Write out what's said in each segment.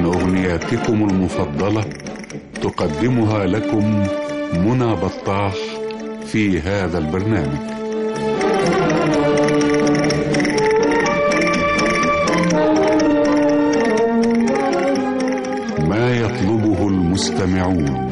أغنياتكم المفضلة تقدمها لكم منى بطاح في هذا البرنامج ما يطلبه المستمعون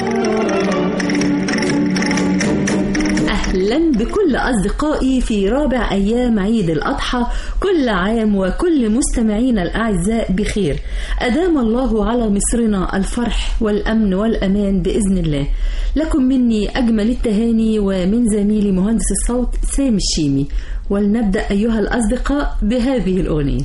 أهلا بكل أصدقائي في رابع أيام عيد الأضحى كل عام وكل مستمعينا الأعزاء بخير أدام الله على مصرنا الفرح والأمن والأمان بإذن الله لكم مني أجمل التهاني ومن زميلي مهندس الصوت سامي الشيمي ولنبدأ أيها الأصدقاء بهذه الأغنية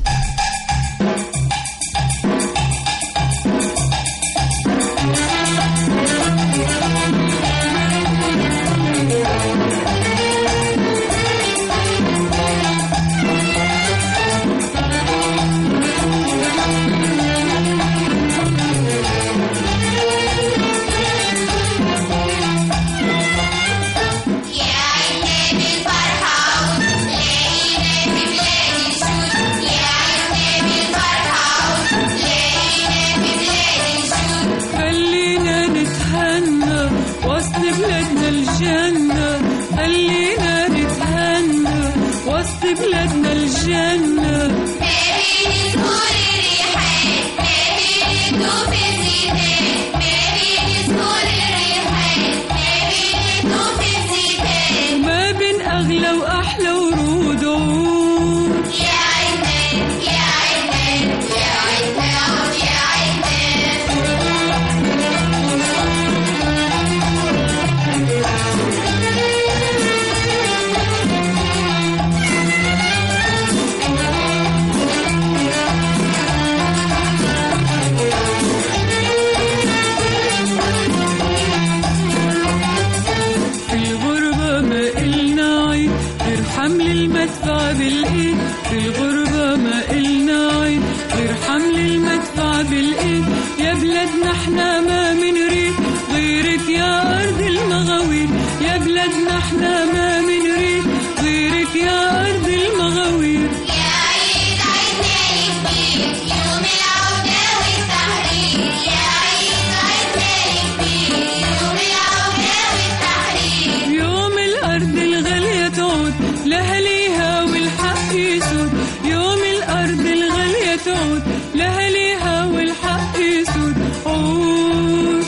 خلينا نتهنى وسط بلادنا الجنة خلينا نتهنى وسط بلادنا الجنة وما بين أغلى وأحلى ورود عود في الغربة ما إلنا عيد غير حمل المدفع بالإيد في الغربة ما إلنا عيد غير حمل المدفع بالإيد يا بلادنا احنا ما منريد غيرك يا أرض المغاوير يا بلادنا احنا ما منريد غيرك يا أرض المغاوير يوم الأرض الغالية تعود لأهليها والحق يسود يوم الأرض الغالية تعود لأهليها والحق يسود عود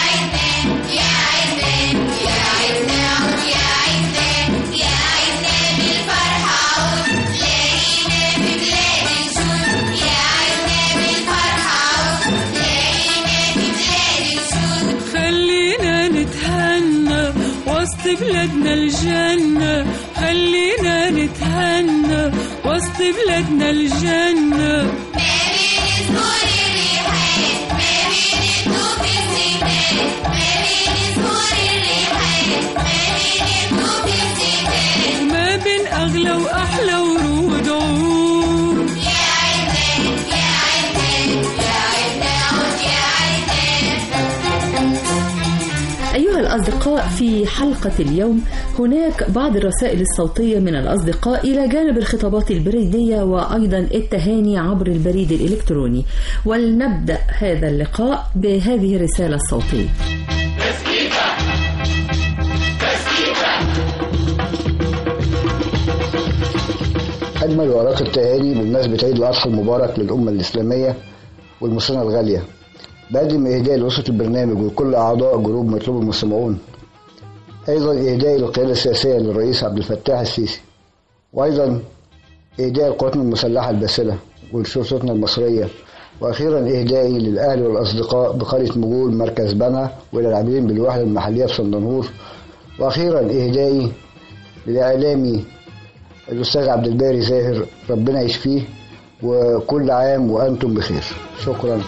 خلينا نتهنى وسط بلادنا الجنة خلينا نتهنى وسط بلادنا الجنة وما بين أغلى وأحلى ورود عود أيها الأصدقاء في حلقة اليوم هناك بعض الرسائل الصوتية من الأصدقاء إلى جانب الخطابات البريدية وأيضا التهاني عبر البريد الإلكتروني ولنبدأ هذا اللقاء بهذه الرسالة الصوتية أجمل وأرق التهاني بمناسبة عيد الأضحى المبارك للأمة الإسلامية والمسلمة الغالية بقدم إهداء لأسرة البرنامج وكل أعضاء جروب مطلوب المستمعون أيضا إهداء للقيادة السياسية للرئيس عبد الفتاح السيسي وأيضا إهداء القوات المسلحة الباسلة ولشرطتنا المصرية وأخيرا إهدائي للأهل والأصدقاء بقرية مجول مركز بنا وإلى العاملين بالوحدة المحلية في صندنهور وأخيرا إهدائي للإعلامي الأستاذ عبد الباري زاهر ربنا يشفيه وكل عام وأنتم بخير شكرا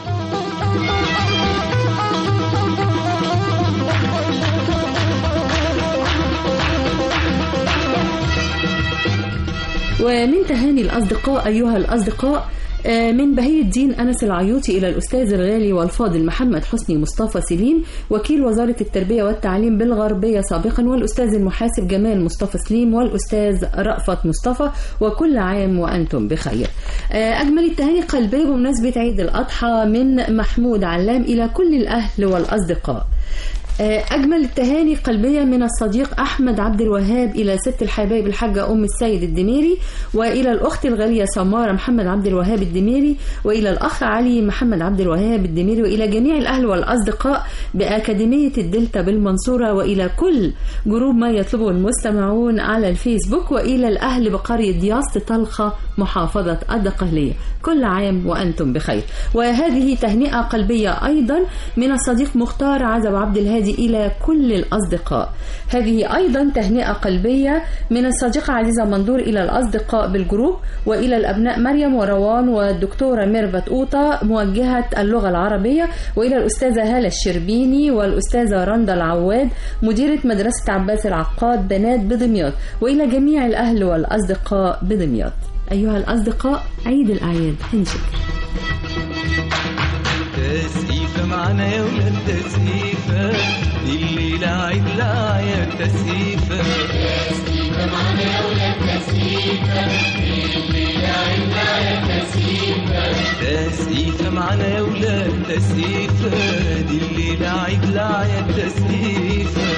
ومن تهاني الأصدقاء أيها الأصدقاء آه، من بهي الدين أنس العيوطي إلى الأستاذ الغالي والفاضل محمد حسني مصطفى سليم وكيل وزارة التربية والتعليم بالغربية سابقا والأستاذ المحاسب جمال مصطفى سليم والأستاذ رأفت مصطفى وكل عام وأنتم بخير آه، أجمل التهاني قلبية بمناسبة عيد الأضحى من محمود علام إلى كل الأهل والأصدقاء آه، أجمل التهاني قلبية من الصديق أحمد عبد الوهاب إلى ست الحبايب الحاجة أم السيد الدميري وإلى الأخت الغالية سمارة محمد عبد الوهاب الدميري وإلى الأخ علي محمد عبد الوهاب الدميري وإلى جميع الأهل والأصدقاء بأكاديمية الدلتا بالمنصورة وإلى كل جروب ما يطلبه المستمعون على الفيسبوك وإلى الأهل بقرية دياسة طلخة محافظة الدقهلية كل عام وأنتم بخير وهذه تهنئة قلبية أيضا من الصديق مختار عزب عبد الهادي إلى كل الأصدقاء هذه أيضا تهنئة قلبية من الصديقة عزيزة مندور إلى الأصدقاء بالجروب وإلى الأبناء مريم وروان والدكتورة ميرفت أوطة موجهة اللغة العربية وإلى الأستاذة هالة الشربيني والأستاذة رندا العواد مديرة مدرسة عباس العقاد بنات بدمياط وإلى جميع الأهل والأصدقاء بدمياط أيها الأصدقاء عيد الأعياد هنشكر تسقيفة معنا يا ولاد تسقيفة الليلة عيد الأعياد تسقيفة تسقيفة معنا يا ولاد تسقيفة دي الليلة عيد الأعياد تسقيفة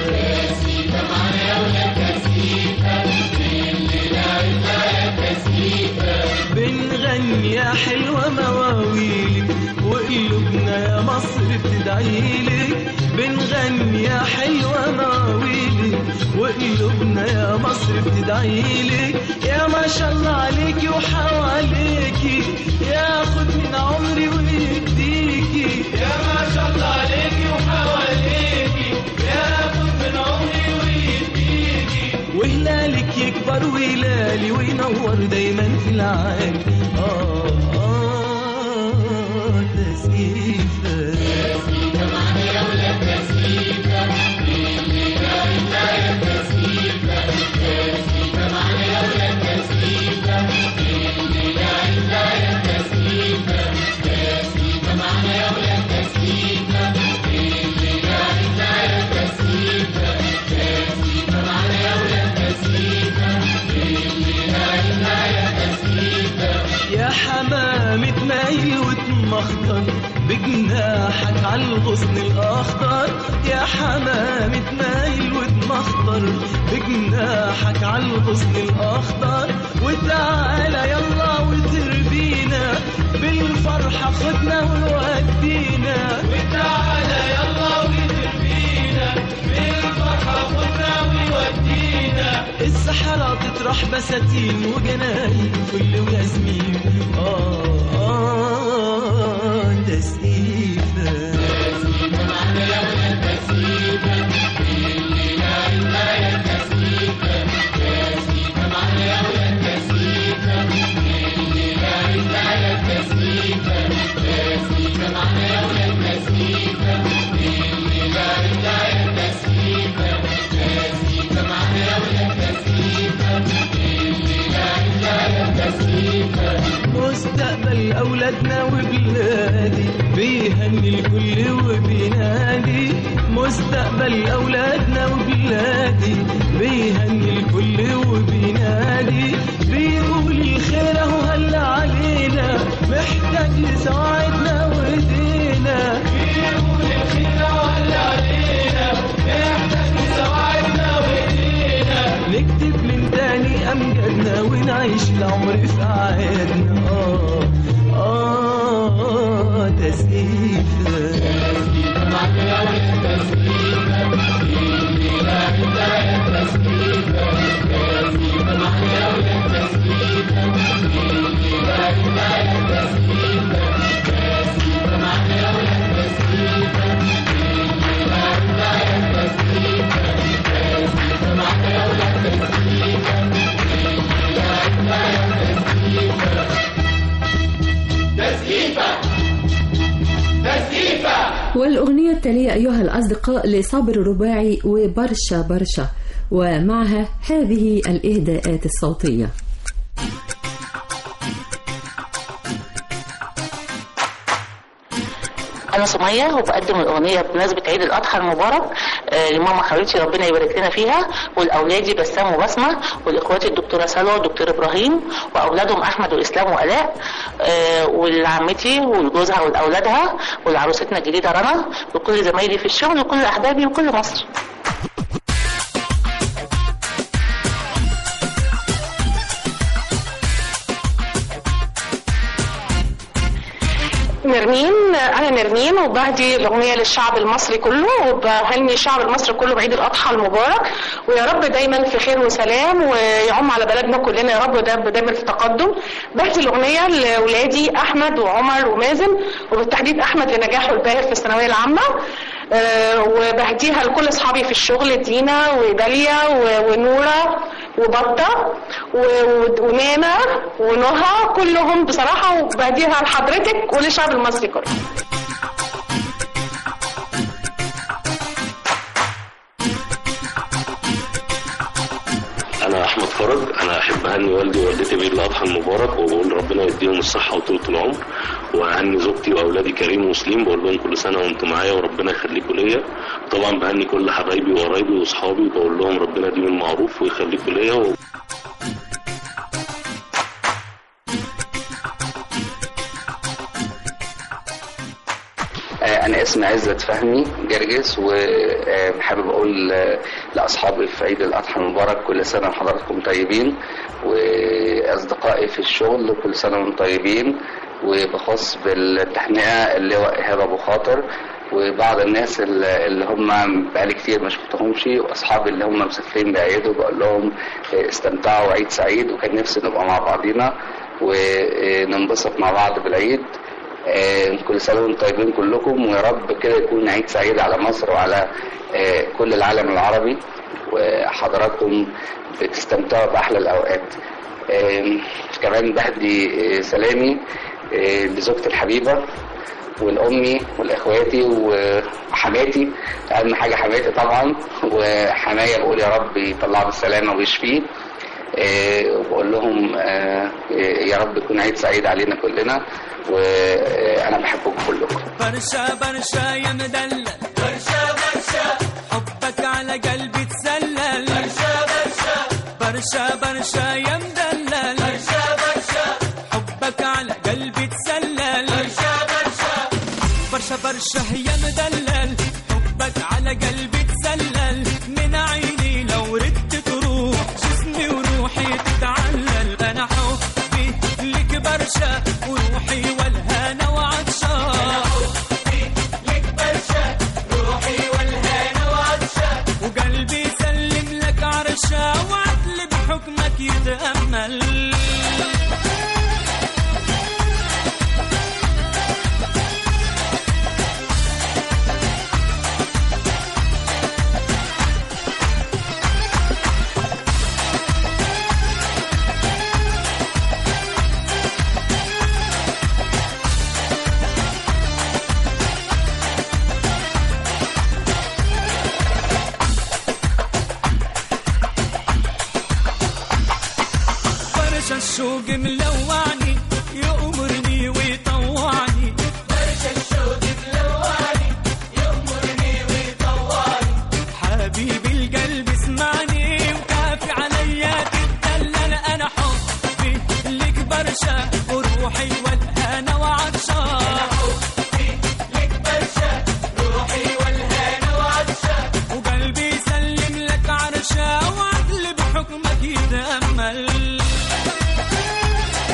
بنغني يا حلوة مواويلك وقلوبنا يا مصر بتدعيلك بنغني يا حلوة مواويلك وقلوبنا يا مصر بتدعيلك يا ما شاء الله عليكي وحواليكي ياخد من عمري ويديكي يا ما شاء الله عليكي وحواليكي ياخد من عمري ويديكي وهلالك يكبر وهلالي وينور دايما في العالي آه آه تسقيفة يا حمامة مايل وتمخضر بجناحك على الغصن الأخضر يا حمامة مايل وتمخضر بجناحك على الغصن الأخضر وتعالى يلا وتربينا بالفرحة خدنا وودينا وتعالى يلا وتربينا بالفرحة خدنا وودينا السحرة تطرح بساتين وجناين فل وياسمين آه آه تسقيفة مستقبل أولادنا وبلادي بيهني الكل وبينادي مستقبل أولادنا وبلادي بيهني الكل وبينادي بيقول الخير أهو هلا علينا محتاج لساعدنا وإيدينا بيقول الخير أهو هلا علينا محتاج لساعدنا وإيدينا نكتب من تاني أمجادنا ونعيش العمر في أعيادنا آه آه تسقيفة والأغنية التالية أيها الأصدقاء لصابر الرباعي وبرشا برشا ومعها هذه الإهداءات الصوتية انا سميه وبقدم الاغنيه بمناسبه عيد الاضحى المبارك آه، لماما حبيبتي ربنا يبارك لنا فيها ولاولادي بسام وبسمه والاخوات الدكتوره سلوى والدكتور ابراهيم واولادهم احمد واسلام والاء آه، ولعمتي ولجوزها ولاولادها ولعروستنا الجديده رنا وكل زمايلي في الشغل وكل احبابي وكل مصر نرمين انا نرمين وبهدي الاغنيه للشعب المصري كله وبهني الشعب المصري كله بعيد الاضحى المبارك ويا رب دايما في خير وسلام ويعم على بلدنا كلنا يا رب ده دايما في تقدم بهدي الاغنيه لاولادي احمد وعمر ومازن وبالتحديد احمد لنجاحه الباهر في الثانويه العامه آه، وبهديها لكل اصحابي في الشغل دينا وداليا و- ونوره وبطه و- و- ونانا ونهى كلهم بصراحه وبهديها لحضرتك وللشعب المصري كله انا احمد فرج انا احب اهني والدي ووالدتي بعيد الاضحى المبارك وبقول ربنا يديهم الصحه وطولة العمر واهني زوجتي واولادي كريم ومسلم بقول لهم كل سنه وانتم معايا وربنا يخليكم ليا طبعا بهني كل حبايبي وقرايبي واصحابي بقول لهم ربنا يديم المعروف ويخليكم ليا و... آه، أنا اسمي عزت فهمي جرجس وحابب أقول آه، لأصحابي في عيد الأضحى المبارك كل سنة وحضراتكم طيبين وأصدقائي في الشغل كل سنة وانتم طيبين وبخص بالتهنئة اللواء إيهاب أبو خاطر وبعض الناس اللي اللي هم بقالي كتير ما شفتهمش واصحابي اللي هم مسافرين بيعيدوا بقول لهم آه، استمتعوا عيد سعيد وكان نفسي نبقى مع بعضينا وننبسط مع بعض بالعيد آه، كل سنة وانتم طيبين كلكم ويا رب كده يكون عيد سعيد على مصر وعلى آه، كل العالم العربي وحضراتكم بتستمتعوا بأحلى الأوقات آه، كمان بهدي آه، سلامي آه، لزوجتي الحبيبة والأمي والإخواتي وحماتي أهم حاجة حماتي طبعا وحماية بقول يا رب يطلعه بالسلامة ويشفيه آه، وبقول لهم آه، يا رب يكون عيد سعيد علينا كلنا وانا بحبكم كلكم برشا برشا يا مدلل برشا برشا حبك على قلبي تسلل برشا برشا برشا برشا يا مدلل برشا برشا حبك على قلبي تسلل برشا برشا برشا برشا يا مدلل حبك على قلبي تسلل من عيني لو ردت تروح جسمي وروحي تتعلل انا حبي لك برشا وروحي والهنا وعطشان وقلبي يسلم لك عرشا وعدل بحكمك يتأمل برشا الشوق ملوعني يأمرني ويطوعني برشا الشوق ملوعني يأمرني ويطوعني حبيبي القلب اسمعني وكافي عليا تتدلل انا حبي لك برشا وروحي والهنا وعطشان وقلبي يسلم لك عرشا وعدل بحكمك يتأمل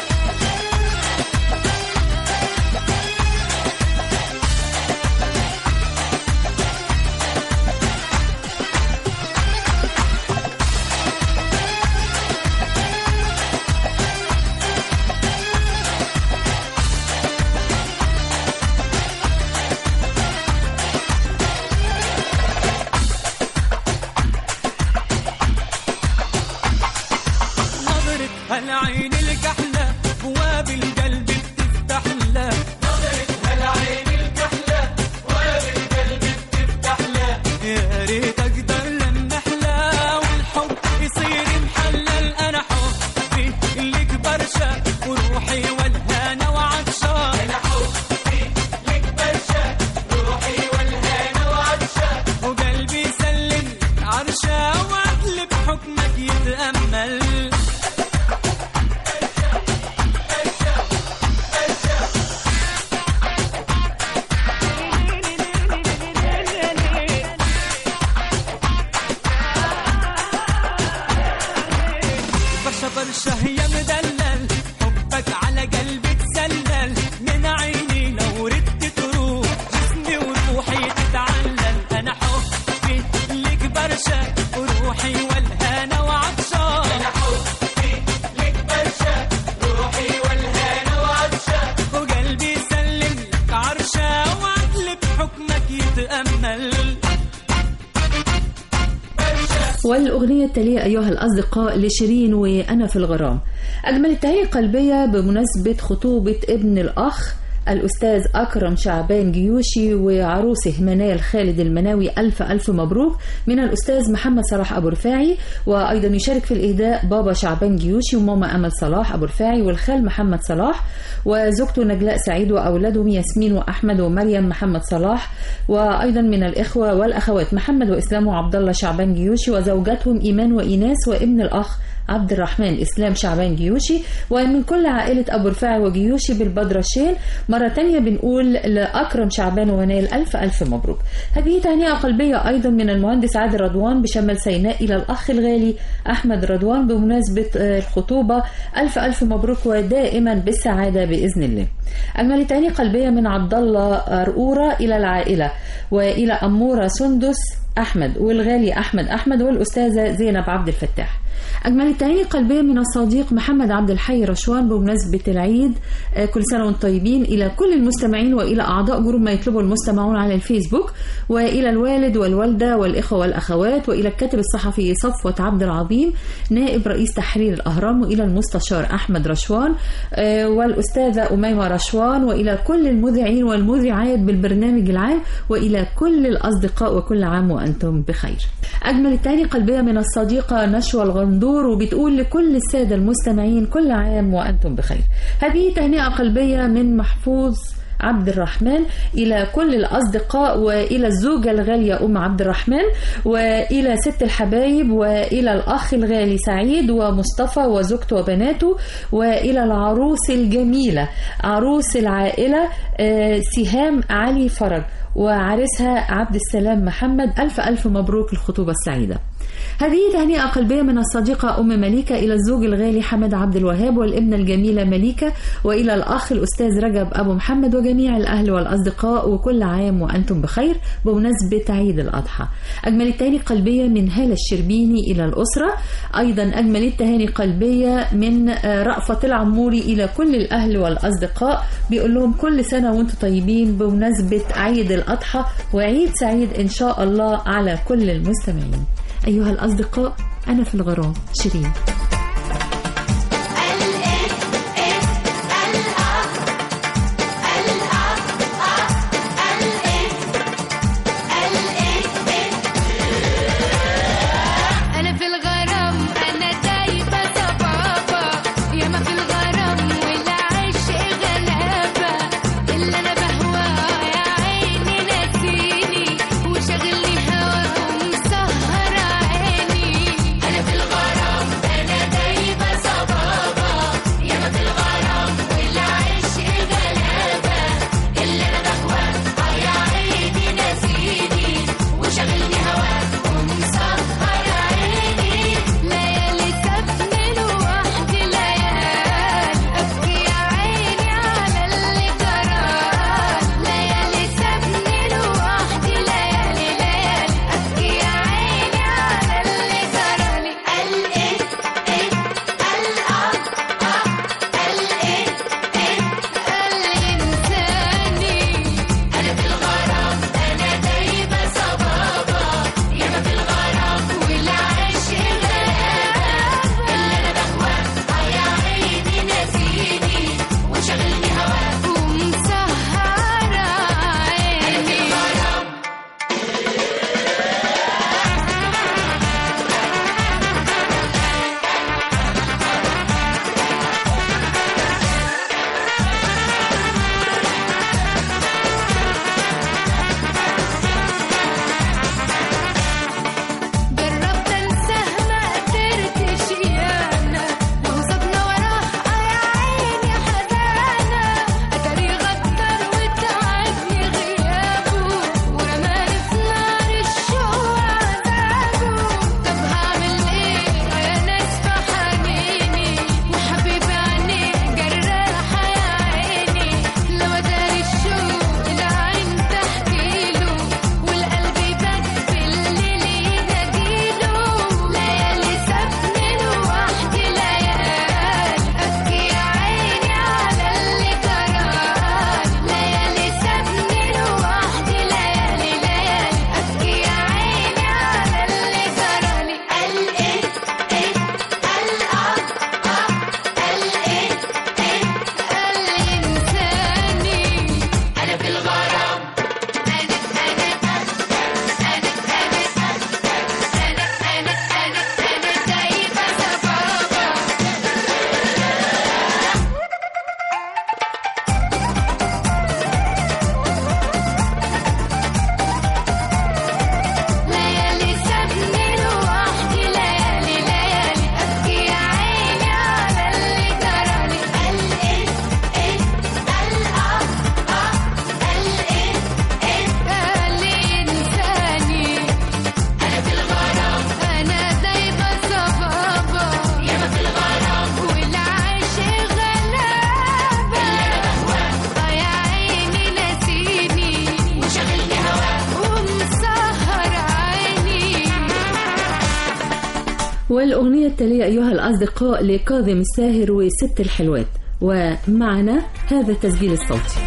والأغنية التالية أيها الأصدقاء لشيرين وأنا في الغرام أجمل التهاني القلبية بمناسبة خطوبة ابن الأخ الأستاذ أكرم شعبان جيوشي وعروسه منال خالد المناوي ألف ألف مبروك من الأستاذ محمد صلاح أبو رفاعي وأيضا يشارك في الإهداء بابا شعبان جيوشي وماما أمل صلاح أبو رفاعي والخال محمد صلاح وزوجته نجلاء سعيد وأولادهم ياسمين وأحمد ومريم محمد صلاح وأيضا من الإخوة والأخوات محمد وإسلام وعبد الله شعبان جيوشي وزوجاتهم إيمان وإيناس وابن الأخ عبد الرحمن إسلام شعبان جيوشي ومن كل عائلة أبو رفاعي وجيوشي بالبدرة شين مرة تانية بنقول لأكرم شعبان ومنال ألف ألف مبروك هذه تهنئة قلبية أيضا من المهندس عادل رضوان بشمال سيناء إلى الأخ الغالي أحمد رضوان بمناسبة آه، الخطوبة ألف ألف مبروك ودائما بالسعادة بإذن الله أجمل تهنئة قلبية من عبد الله رؤورة إلى العائلة وإلى أمورة سندس أحمد والغالي أحمد أحمد والأستاذة زينب عبد الفتاح أجمل التهاني القلبية من الصديق محمد عبد الحي رشوان بمناسبة العيد آه، كل سنة وانتم طيبين إلى كل المستمعين وإلى أعضاء جروب ما يطلبه المستمعون على الفيسبوك وإلى الوالد والوالدة والإخوة والأخوات وإلى الكاتب الصحفي صفوة عبد العظيم نائب رئيس تحرير الأهرام وإلى المستشار أحمد رشوان آه، والأستاذة أميمة رشوان وإلى كل المذيعين والمذيعات بالبرنامج العام وإلى كل الأصدقاء وكل عام وأنتم بخير أجمل التهاني قلبية من الصديقة نشوى الغندور وبتقول لكل السادة المستمعين كل عام وأنتم بخير هذه تهنئة قلبية من محفوظ عبد الرحمن إلى كل الأصدقاء وإلى الزوجة الغالية أم عبد الرحمن وإلى ست الحبايب وإلى الأخ الغالي سعيد ومصطفى وزوجته وبناته وإلى العروس الجميلة عروس العائلة آه، سهام علي فرج وعريسها عبد السلام محمد ألف ألف مبروك الخطوبة السعيدة هذه تهنئة قلبية من الصديقة أم مليكة إلى الزوج الغالي حمد عبد الوهاب والابنة الجميلة مليكة وإلى الأخ الأستاذ رجب أبو محمد وجميع الأهل والأصدقاء وكل عام وأنتم بخير بمناسبة عيد الأضحى أجمل التهاني قلبية من هالة الشربيني إلى الأسرة أيضا أجمل التهاني قلبية من آه، رأفت العموري إلى كل الأهل والأصدقاء بيقول لهم كل سنة وأنتم طيبين بمناسبة عيد الأضحى وعيد سعيد إن شاء الله على كل المستمعين أيها الأصدقاء أنا في الغرام شيرين أنا في الغرام أنا دايبة صبابة ياما في الغرام والعشق غلابة اللي أنا بهواه يا عيني ناسيني وشاغلني هوا ومسهر عيني أنا في الغرام أنا والأغنية التالية أيها الأصدقاء لكاظم الساهر وست الحلوات ومعنا هذا التسجيل الصوتي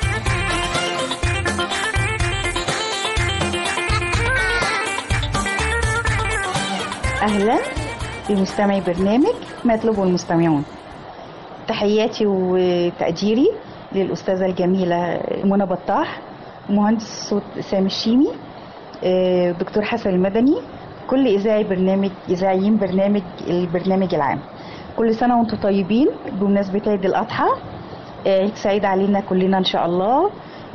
أهلا بمستمعي برنامج ما يطلبه المستمعون تحياتي وتقديري للأستاذة الجميلة منى بطاح مهندس الصوت سامي الشيمي آه، دكتور حسن المدني كل إذاعي برنامج إذاعيين برنامج البرنامج العام كل سنة وانتم طيبين بمناسبة عيد الأضحى آه، عيد سعيد علينا كلنا إن شاء الله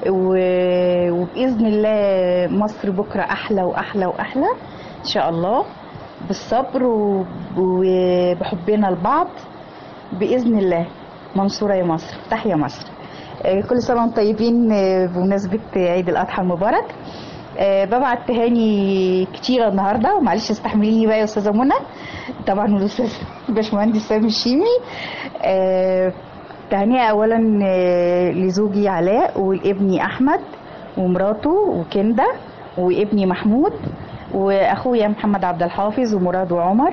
و- وبإذن الله مصر بكرة أحلى وأحلى وأحلى إن شاء الله بالصبر وب- وبحبنا لبعض بإذن الله منصورة يا مصر تحيا مصر آه، كل سنة وانتم طيبين آه، بمناسبة عيد الأضحى المبارك آه، ببعت تهاني كتيرة النهاردة ومعلش استحمليني بقى يا أستاذة منى طبعا والأستاذ باشمهندس سامي الشيمي آه، تهنئة أولا آه، لزوجي علاء والابني أحمد ومراته وكندا وابني محمود وأخويا محمد عبد الحافظ ومراد وعمر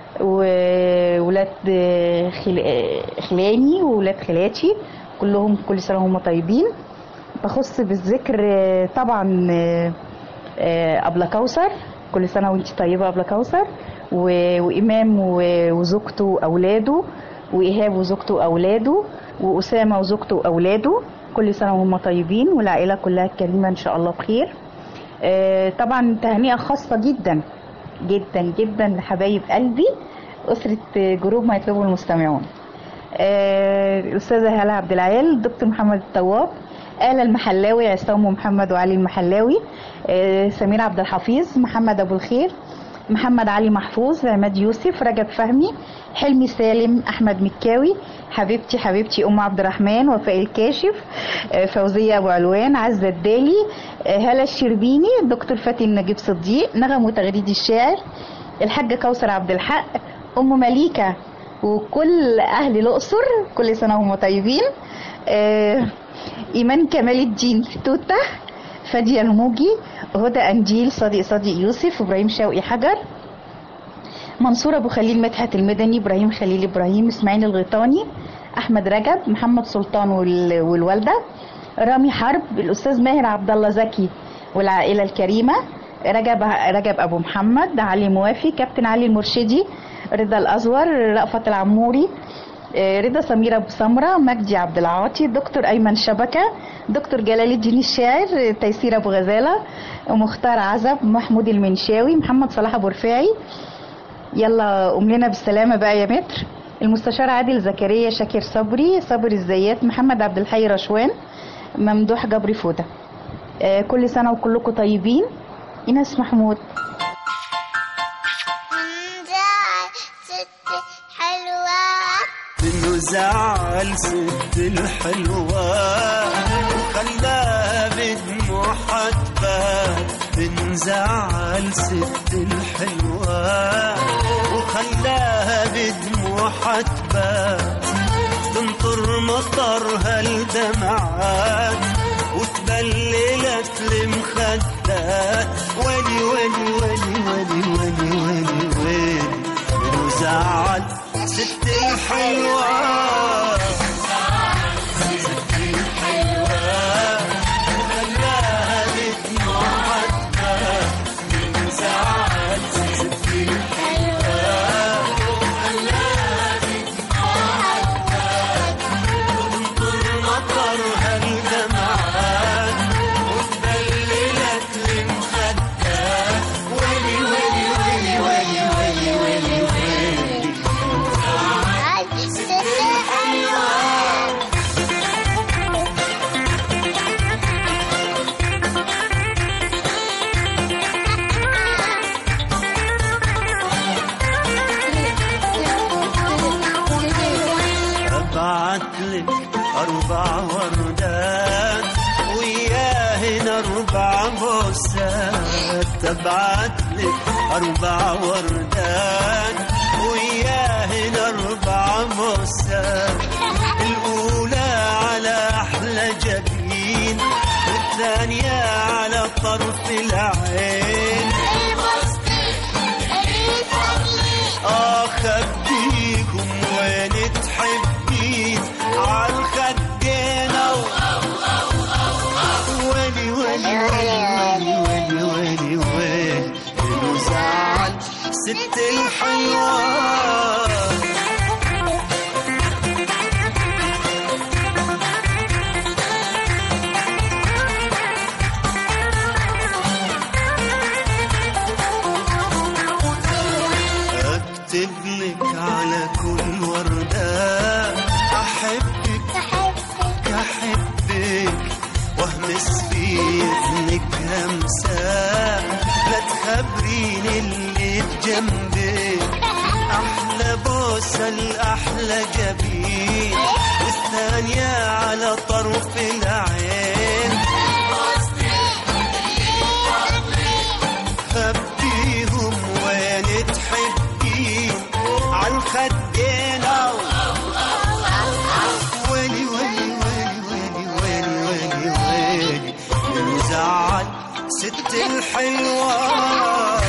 وولاد خل... خلاني وولاد خالاتي كلهم كل سنة هم طيبين بخص بالذكر آه، طبعا آه، آه، أبلة كوثر كل سنة وانت طيبة أبلة كوثر و- وإمام و- وزوجته وأولاده وإيهاب وزوجته وأولاده وأسامة وزوجته وأولاده كل سنة وهم طيبين والعائلة كلها كريمة إن شاء الله بخير آه، طبعا تهنئة خاصة جدا جدا جدا لحبايب قلبي أسرة جروب ما يطلبه المستمعون آه، الأستاذة هالة عبد العال الدكتور محمد الطواب آلة المحلاوي عصام محمد وعلي المحلاوي آه، سمير عبد الحفيظ محمد أبو الخير محمد علي محفوظ عماد يوسف رجب فهمي حلمي سالم أحمد مكاوي حبيبتي حبيبتي أم عبد الرحمن وفاء الكاشف آه، فوزية أبو علوان عزة الدالي آه، هالة الشربيني دكتور فاتن نجيب صديق نغم وتغريد الشاعر الحاجة كوثر عبد الحق أم مليكة وكل أهل الأقصر كل سنة وهم طيبين آه، إيمان كمال الدين توتة فادية الموجي هدى أنجيل صديق صديق يوسف إبراهيم شوقي حجر منصور أبو خليل مدحت المدني إبراهيم خليل إبراهيم إسماعيل الغيطاني أحمد رجب محمد سلطان وال- والوالدة رامي حرب الأستاذ ماهر عبد الله زكي والعائلة الكريمة رجب رجب أبو محمد علي موافي كابتن علي المرشدي رضا الأزور رأفت العموري آه، رضا سمير ابو سمره مجدي عبد العاطي دكتور ايمن شبكه دكتور جلال الدين الشاعر آه، تيسير ابو غزاله مختار عزب محمود المنشاوي محمد صلاح ابو رفاعي يلا قوم لنا بالسلامه بقى يا متر المستشار عادل زكريا شاكر صبري صبري الزيات محمد عبد الحي رشوان ممدوح جبري فوده آه، كل سنه وكلكم طيبين ايناس محمود انه زعل ست الحلوة وخلاها بدموع حتبة انزعل ست الحلوة وخلاها بدموع حتبة تنطر مطرها الدمعات وتبللت المخدات ولي ولي ولي ولي ولي ولي ولي انه زعل ست الحلوة ست الحلوة خلاها بدموع حتبة من زعل ست الحلوة خلاها بدموع تنطر مطرها الدمعات وتبللت المخدات ويلي ويلي ويلي ويلي ويلي ويلي ويلي ابعت لك اربع وردات وياهن اربع بوسات ابعت لك اربع وردات وياهن اربع بوسات الاولى على احلى جبين والثانيه على طرف العين خبيهم وين تحبين عالخدين ويلي ويلي ويلي ويلي ويلي ويلي إنه زعل ست الحيوان اكتب لك على كل وردة احبك احبك واهمس في اذنك همسة لا تخبريني اللي بجنبك احلى بوسة الاحلى جبين والثانية على طرف العين خبيهم وين تحبين عن خدينا ويلي ويلي ويلي ويلي ويلي ويلي ويلي يزعل ست الحلوة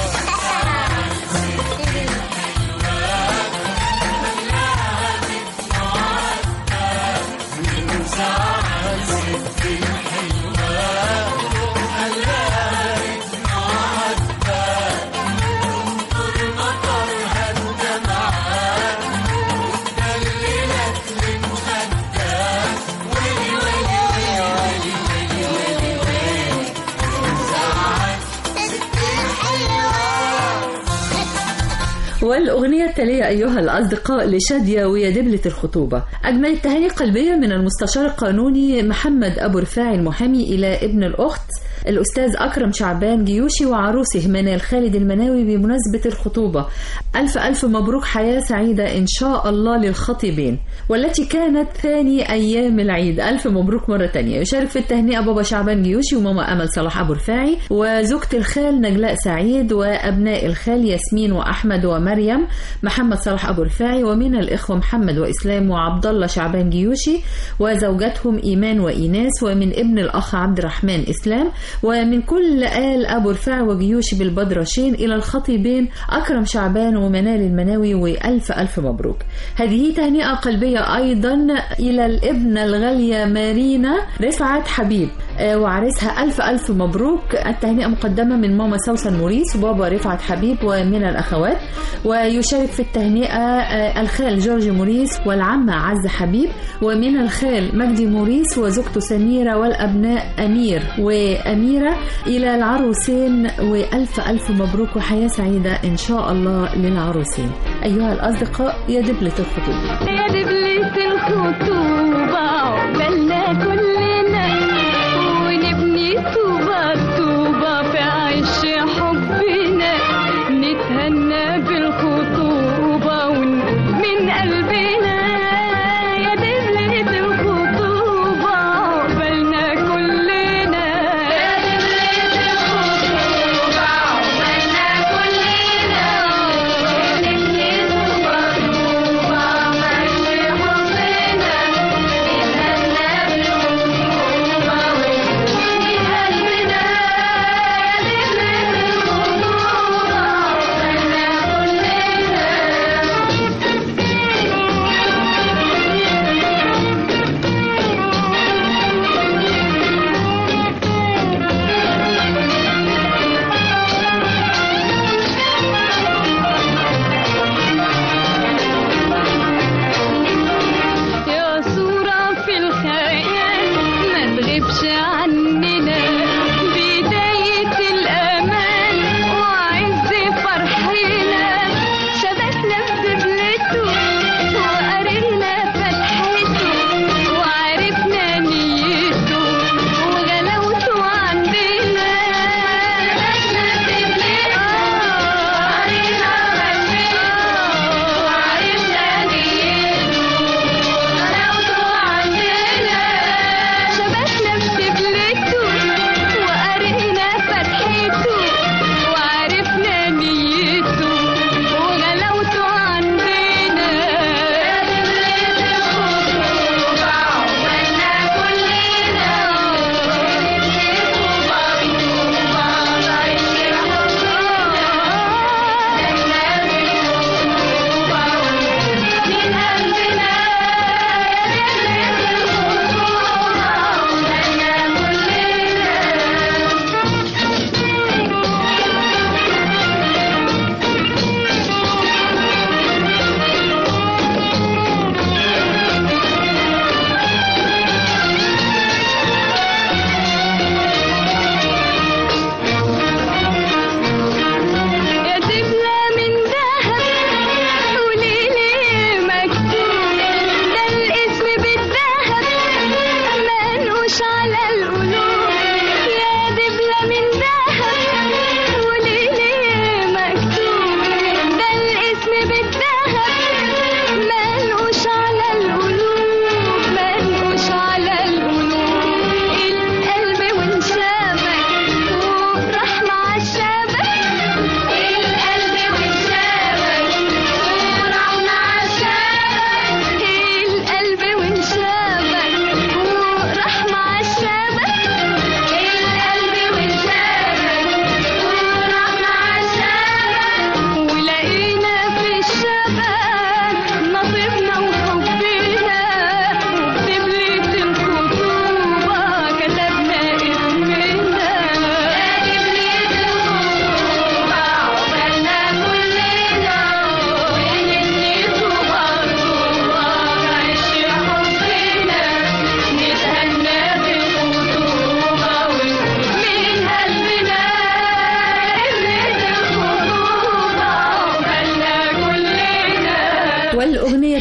والأغنية التالية أيها الأصدقاء لشادية ويا دبلة الخطوبة أجمل التهاني قلبية من المستشار القانوني محمد أبو رفاعي المحامي إلى ابن الأخت الأستاذ أكرم شعبان جيوشي وعروسه منال خالد المناوي بمناسبة الخطوبة ألف ألف مبروك حياة سعيدة إن شاء الله للخطيبين والتي كانت ثاني أيام العيد ألف مبروك مرة تانية يشارك في التهنئة بابا شعبان جيوشي وماما أمل صلاح أبو رفاعي وزوجة الخال نجلاء سعيد وأبناء الخال ياسمين وأحمد ومريم محمد صلاح أبو رفاعي ومن الإخوة محمد وإسلام وعبد الله شعبان جيوشي وزوجاتهم إيمان وإيناس ومن ابن الأخ عبد الرحمن إسلام ومن كل آل أبو رفاعي وجيوشي بالبدرشين إلى الخطيبين أكرم شعبان ومنال المناوي وألف ألف مبروك هذه تهنئة قلبية أيضا إلى الابنة الغالية مارينا رفعت حبيب آه، وعريسها ألف ألف مبروك التهنئة مقدمة من ماما سوسن موريس وبابا رفعت حبيب ومن الأخوات ويشارك في التهنئة آه، الخال جورج موريس والعمة عز حبيب ومن الخال مجدي موريس وزوجته سميرة والأبناء أمير وأميرة إلى العروسين وألف ألف مبروك وحياة سعيدة إن شاء الله للعروسين أيها الأصدقاء يا دبلة الخطوبة يا دبلة الخطوبة عقبالنا كلنا ونبني طوبة طوبة في عيش حبنا نتهنى بالخطوبة ونقول من قلبنا يا دبلة الخطوبة عقبالنا كلنا يا دبلة الخطوبة عقبالنا كلنا نبني طوبة طوبة في عيش حبنا نتهنى بالخطوبة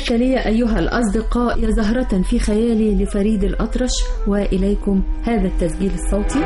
الإشكالية أيها الأصدقاء يا زهرة في خيالي لفريد الأطرش وإليكم هذا التسجيل الصوتي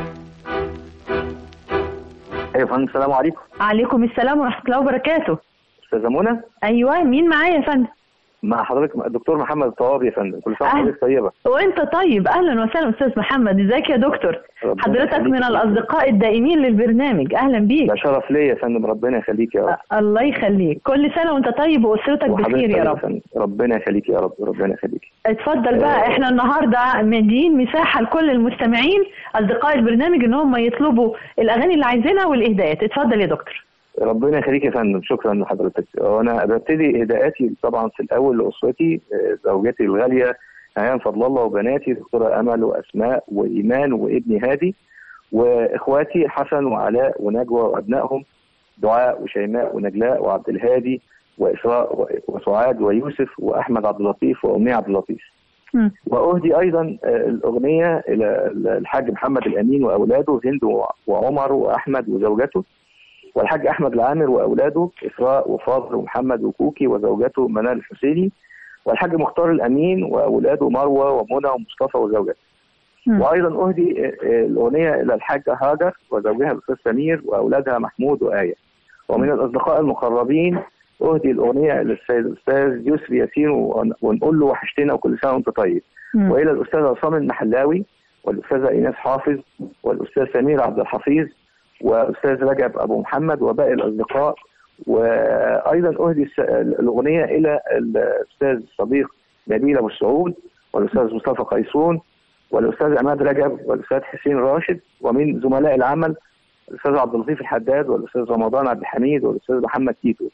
ايوه فندم السلام عليكم عليكم السلام ورحمة الله وبركاته استاذه منى أيوة مين معايا يا فندم مع حضرتك الدكتور محمد الطوابي يا فندم كل سنه وحضرتك طيبه وانت طيب اهلا وسهلا استاذ محمد ازيك يا دكتور ربنا حضرتك يخليك. من الاصدقاء الدائمين للبرنامج اهلا بيك ده شرف ليا يا فندم ربنا يخليك يا رب الله يخليك كل سنة وانت طيب واسرتك وحضرتك بخير يا طيب رب فندم. ربنا يخليك يا رب ربنا يخليك اتفضل بقى احنا النهارده مدين مساحه لكل المستمعين اصدقاء البرنامج ان هم يطلبوا الاغاني اللي عايزينها والاهداءات اتفضل يا دكتور ربنا يخليك يا فندم شكرا لحضرتك وانا ببتدي هداياتي طبعا في الاول لاسرتي آه، زوجتي الغاليه ايام فضل الله وبناتي دكتوره امل واسماء وايمان وابني هادي واخواتي حسن وعلاء ونجوى وابنائهم دعاء وشيماء ونجلاء وعبد الهادي واسراء و- وسعاد ويوسف واحمد عبد اللطيف وامنيه عبد اللطيف واهدي ايضا آه، الاغنيه الى الحاج محمد الامين واولاده هند و- وعمر واحمد وزوجته والحاج احمد العامر واولاده اسراء وفاضل ومحمد وكوكي وزوجته منال الحسيني والحاج مختار الامين واولاده مروه ومنى ومصطفى وزوجته وايضا اهدي آه، آه، الاغنيه الى الحاجه هاجر وزوجها الاستاذ سمير واولادها محمود وايه ومن الاصدقاء المقربين اهدي الاغنيه للسيد الاستاذ يسري ياسين ون- ونقول له وحشتنا وكل سنه وانت طيب والى الاستاذ عصام المحلاوي والاستاذه ايناس حافظ والاستاذ سمير عبد الحفيظ واستاذ رجب ابو محمد وباقي الاصدقاء وايضا اهدي الس- الاغنيه الى الاستاذ الصديق نبيل ابو السعود والاستاذ مصطفى قيسون والاستاذ عماد رجب والاستاذ حسين راشد ومن زملاء العمل الاستاذ عبد اللطيف الحداد والاستاذ رمضان عبد الحميد والاستاذ محمد تيتو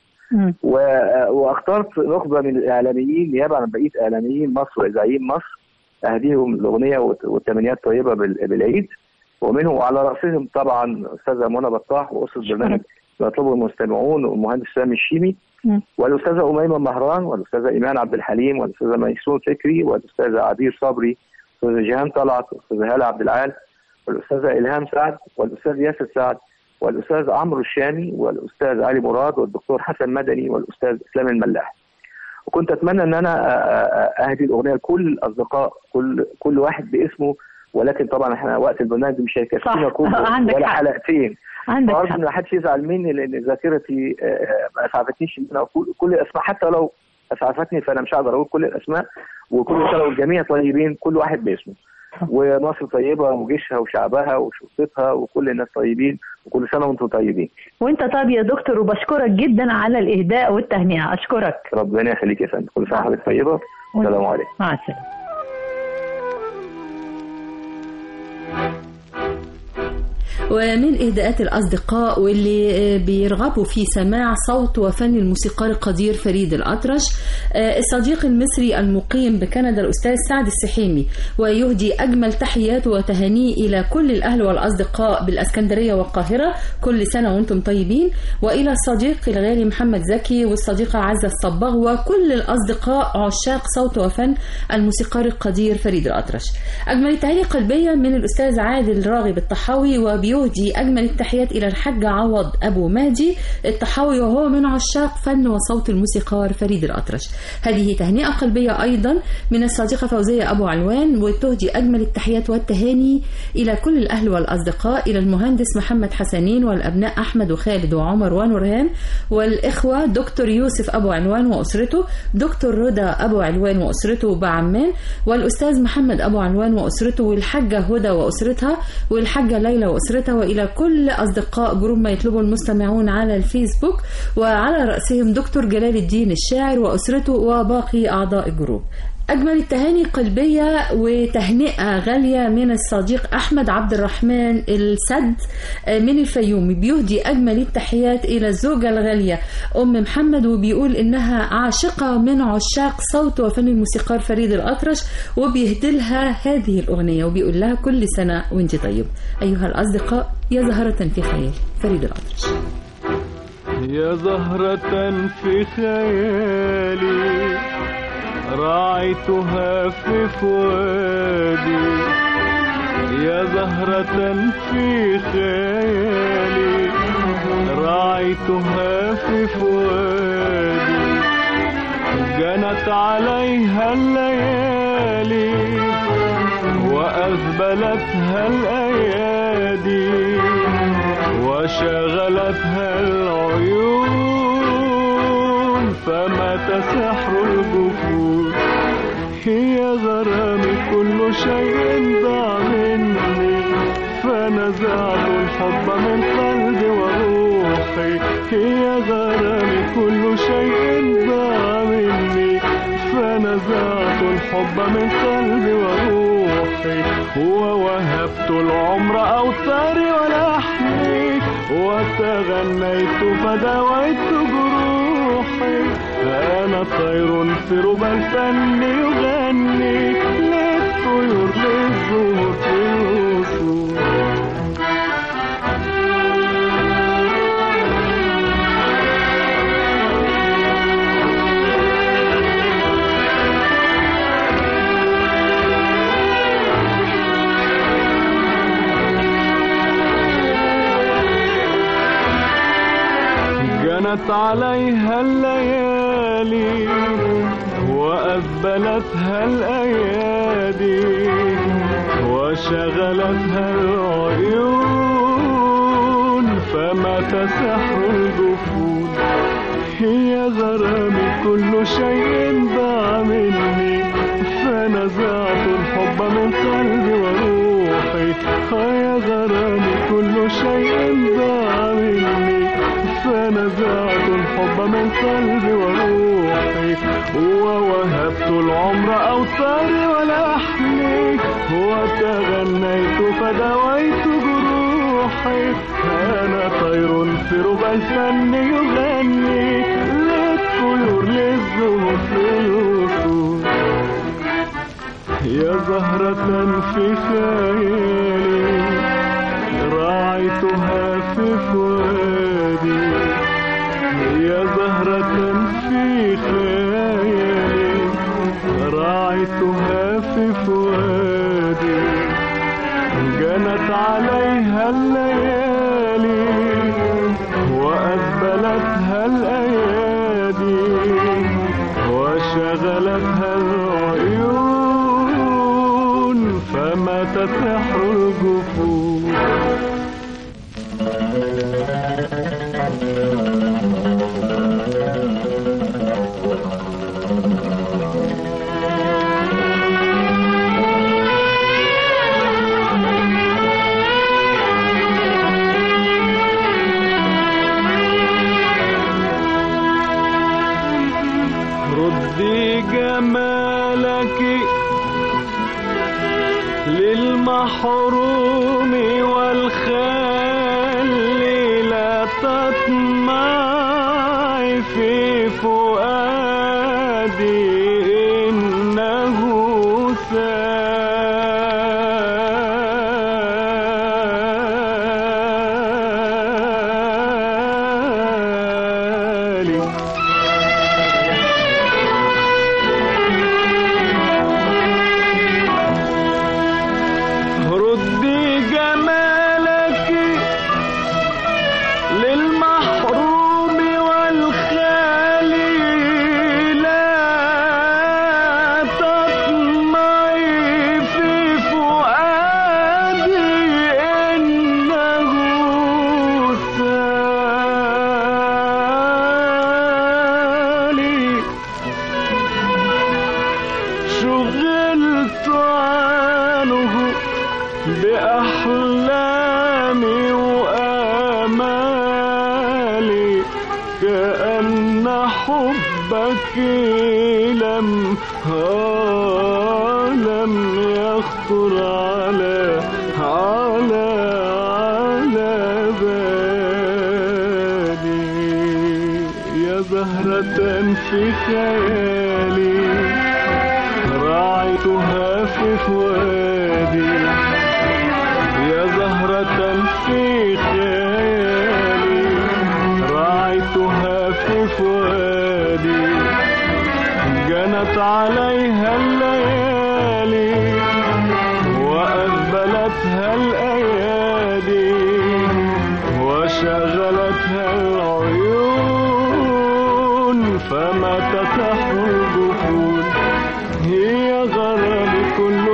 و- واخترت نخبه من الاعلاميين نيابه عن بقيه اعلاميين مصر واذاعيين مصر اهديهم الاغنيه والت- والتمنيات طيبه بال- بالعيد ومنهم وعلى راسهم طبعا استاذه منى بطاح واسره برنامج يطلبه المستمعون والمهندس سامي الشيمي والاستاذه اميمه مهران والاستاذه ايمان عبد الحليم والاستاذه ميسون فكري والاستاذه عبير صبري والاستاذه جيهان طلعت والاستاذه هاله عبد العال والاستاذه الهام سعد والاستاذ ياسر سعد والاستاذ عمرو الشامي والاستاذ علي مراد والدكتور حسن مدني والاستاذ اسلام الملاح وكنت اتمنى ان انا أ- أ- اهدي الاغنيه لكل الاصدقاء كل كل واحد باسمه ولكن طبعا احنا وقت البرنامج مش هيكفينا صح. كله عندك ولا حق. حلقتين عندك أرجو حق. ان ما حدش يزعل مني لان ذاكرتي آه، آه، ما اسعفتنيش ان انا اقول كل الاسماء حتى لو اسعفتني فانا مش هقدر اقول كل الاسماء وكل سنه والجميع طيبين كل واحد باسمه ومصر طيبه وجيشها وشعبها وشرطتها وكل الناس طيبين وكل سنه وانتم طيبين وانت طيب يا دكتور وبشكرك جدا على الاهداء والتهنئه اشكرك ربنا يخليك يا فندم كل سنه وحضرتك طيبه السلام عليكم مع السلامه ومن إهداءات الأصدقاء واللي آه، بيرغبوا في سماع صوت وفن الموسيقار القدير فريد الأطرش آه، الصديق المصري المقيم بكندا الأستاذ سعد السحيمي ويهدي أجمل تحيات وتهانيه إلى كل الأهل والأصدقاء بالأسكندرية والقاهرة كل سنة وأنتم طيبين وإلى الصديق الغالي محمد زكي والصديقة عزة الصباغ وكل الأصدقاء عشاق صوت وفن الموسيقار القدير فريد الأطرش أجمل التهاني قلبية من الأستاذ عادل راغب الطحاوي وبيهدي أجمل التحيات إلى الحاج عوض أبو مهدي الطحاوي وهو من عشاق فن وصوت الموسيقار فريد الأطرش هذه تهنئة قلبية أيضا من الصديقة فوزية أبو علوان وتهدي أجمل التحيات والتهاني إلى كل الأهل والأصدقاء إلى المهندس محمد حسنين والأبناء أحمد وخالد وعمر ونورهان والإخوة دكتور يوسف أبو علوان وأسرته دكتور رضا أبو علوان وأسرته بعمان والأستاذ محمد أبو علوان وأسرته والحاجة هدى وأسرتها والحاجة ليلى وأسرتها وإلى كل أصدقاء جروب ما يطلبه المستمعون على الفيسبوك وعلى رأسهم دكتور جلال الدين الشاعر وأسرته وباقي أعضاء الجروب أجمل التهاني قلبية وتهنئة غالية من الصديق أحمد عبد الرحمن السد من الفيوم بيهدي أجمل التحيات إلى الزوجة الغالية أم محمد وبيقول إنها عاشقة من عشاق صوت وفن الموسيقار فريد الأطرش وبيهدي لها هذه الأغنية وبيقول لها كل سنة وانت طيب أيها الأصدقاء يا زهرة في خيالي فريد الأطرش يا زهرة في خيالي راعيتها في فؤادي يا زهرة في خيالي راعيتها في فؤادي جنت جنت عليها الليالي وأذبلتها الأيادي وشغلتها العيون فمات سحر الجفون هي غرامي كل شيء ضاع مني فنزعت الحب من قلبي وروحي هي غرامي كل شيء ضاع مني فنزعت الحب من قلبي وروحي ووهبت العمر أوتاري ولحمي وتغنيت فدويت جروحي أنا طير في ربى الفن يغني للطيور للزهور في الوصول جنت عليها الليالي وأذبلتها الأيادي وشغلتها العيون فمات سحر الجفون هي غرامي كل شيء ضاع مني فنزعت الحب من قلبي وروحي هيا غرامي كل شيء ضاع مني فنزعت الحب من قلبي وروحي ووهبت العمر أوتاري ولحمي وتغنيت فدويت جروحي أنا طير في ربى الفن يغني للطيور للزهور في الوصول يا زهرة في خيالي راعيتها في فؤادي يا زهرة في خيالي راعيتها في فؤادي جنت عليها الليالي وأذبلتها الأيادي وشغلتها العيون فمات سحر الجفون ردي جمالك للمحروم والخال لا تطمعي في فؤادي إنه سالي ردي جمالك للمحروم والخالي لا تطمعي في فؤادي إنه سالي شغلت عنه بأحلامي وآمالي كأن حبك لم آه لم يخطر على على على بالي يا زهرة في خيالي راعيتها في فؤادي يا زهرة في خيالي راعيتها في فؤادي جنت عليها الليالي وأذبلتها الأيادي وشغلتها العيون فمات سحر الجفون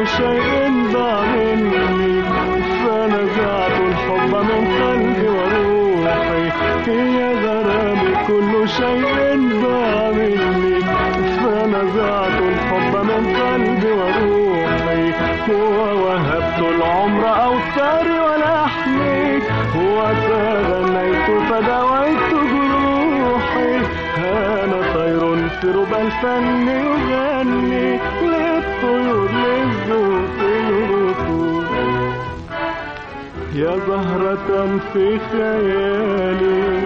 كل شيء ضاع مني فنزعت الحب من قلبي وروحي يا غرامي كل شيء ضاع مني فنزعت الحب من قلبي وروحي ووهبت العمر أوتاري ولحمي وتغنيت فدويت جروحي أنا طير في ربى الفن يغني للطيور للذوق الركوب يا زهرة في خيالي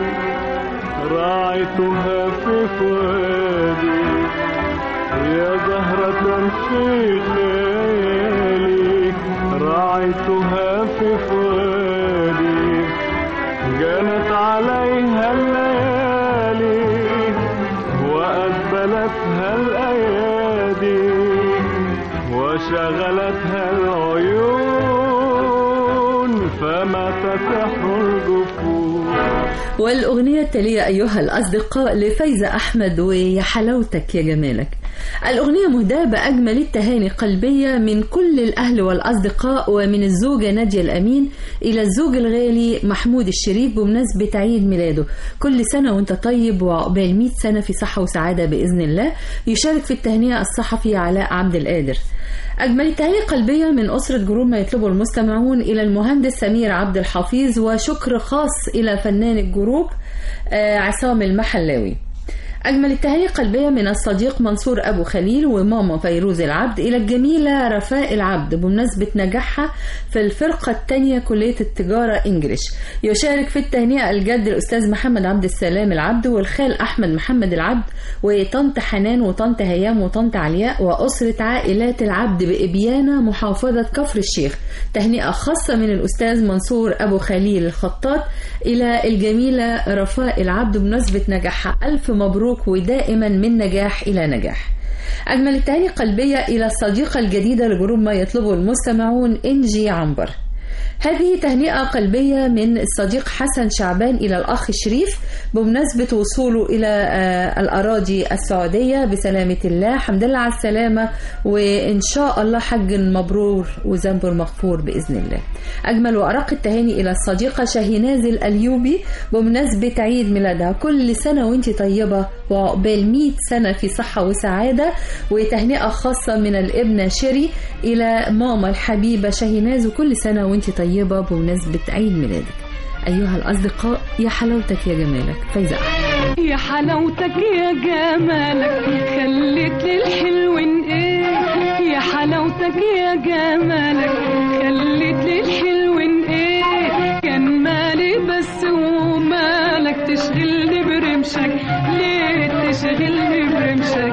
راعيتها في فؤادي يا زهرة في خيالي راعيتها في فؤادي جنت عليها الليالي وأقبلتها الأيادي وشغلتها العيون فما تسح الجفون والأغنية التالية أيها الأصدقاء لفايزة أحمد ويا حلاوتك يا جمالك الأغنية مهداة بأجمل التهاني قلبية من كل الأهل والأصدقاء ومن الزوجة نادية الأمين إلى الزوج الغالي محمود الشريف بمناسبة عيد ميلاده كل سنة وانت طيب وعقبال 100 سنة في صحة وسعادة بإذن الله يشارك في التهنئة الصحفي علاء عبد القادر أجمل التهاني قلبية من أسرة جروب ما يطلبه المستمعون إلى المهندس سمير عبد الحفيظ وشكر خاص إلى فنان الجروب آه، عصام المحلاوي أجمل التهاني قلبية من الصديق منصور أبو خليل وماما فيروز العبد إلى الجميلة رفاء العبد بمناسبة نجاحها في الفرقة الثانية كلية التجارة إنجليش يشارك في التهنئة الجد الأستاذ محمد عبد السلام العبد والخال أحمد محمد العبد وطنط حنان وطنط هيام وطنط علياء وأسرة عائلات العبد بإبيانة محافظة كفر الشيخ تهنئة خاصة من الأستاذ منصور أبو خليل الخطاط إلى الجميلة رفاء العبد بمناسبة نجاحها ألف مبروك ودائما من نجاح إلى نجاح أجمل التهاني قلبية إلى الصديقة الجديدة لجروب ما يطلبه المستمعون إنجي عنبر هذه تهنئة قلبية من الصديق حسن شعبان إلى الأخ شريف بمناسبة وصوله إلى آه، الأراضي السعودية بسلامة الله حمد لله على السلامة وإن شاء الله حج مبرور وذنب مغفور بإذن الله أجمل وأرق التهاني إلى الصديقة شاهيناز الأليوبي بمناسبة عيد ميلادها كل سنة وانت طيبة وعقبال 100 سنة في صحة وسعادة وتهنئة خاصة من الابنة شيري إلى ماما الحبيبة شاهيناز وكل سنة وانت طيبة بمناسبة عيد ميلادك أيها الأصدقاء يا حلاوتك يا جمالك فايزة أحمد يا حلاوتك يا جمالك خليت للحلوين ايه يا حلاوتك يا جمالك خليت للحلوين ايه كان مالي بس ومالك تشغلني برمشك ليه تشغلني برمشك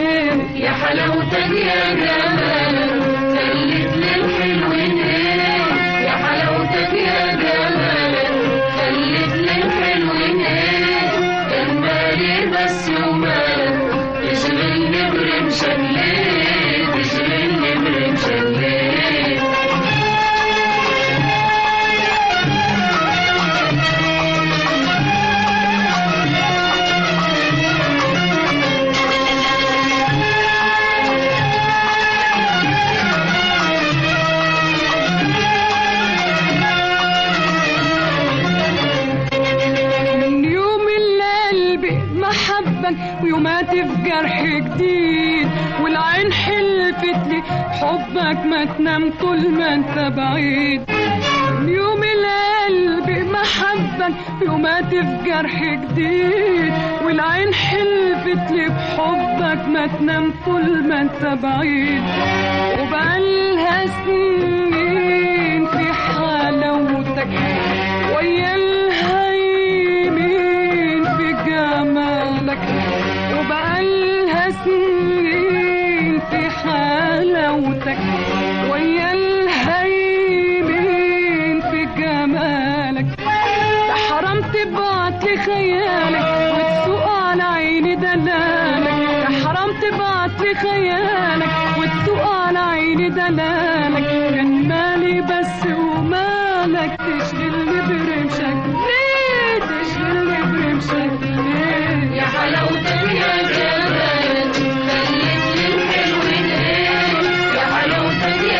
ليه يا حلاوتك يا جمالك خليت للحلوين ايه يا حلاوتك يا جمالك خليت للحلوين ايه كان بالي بس ومالك تشغلني برمشك ليه تشغلني برمشك ليه من يوم اللي قلبي محبك ويومات في جرح جديد والعين حلفت لي حبك ما تنام طول ما انت بعيد من يوم اللي قلبي محبك ويومات في جرح جديد والعين حلفت لي بحبك ما تنام طول ما انت بعيد وبقالها سنين في حلاوتك ويا الهيمين في جمالك وبقالها سنين في حلاوتك ويا الهيمين في جمالك ده حرام تبعت لي خيالك وتسوق على عيني دلالك ده حرام تبعت لي خيالك وتسوق على عيني دلالك كان مالي بس ومالك تشغلني برمشك ليه تشغلني برمشك ليه يا حلاوتك يا جمالك خليت للحلوين ايه يا حلاوتك يا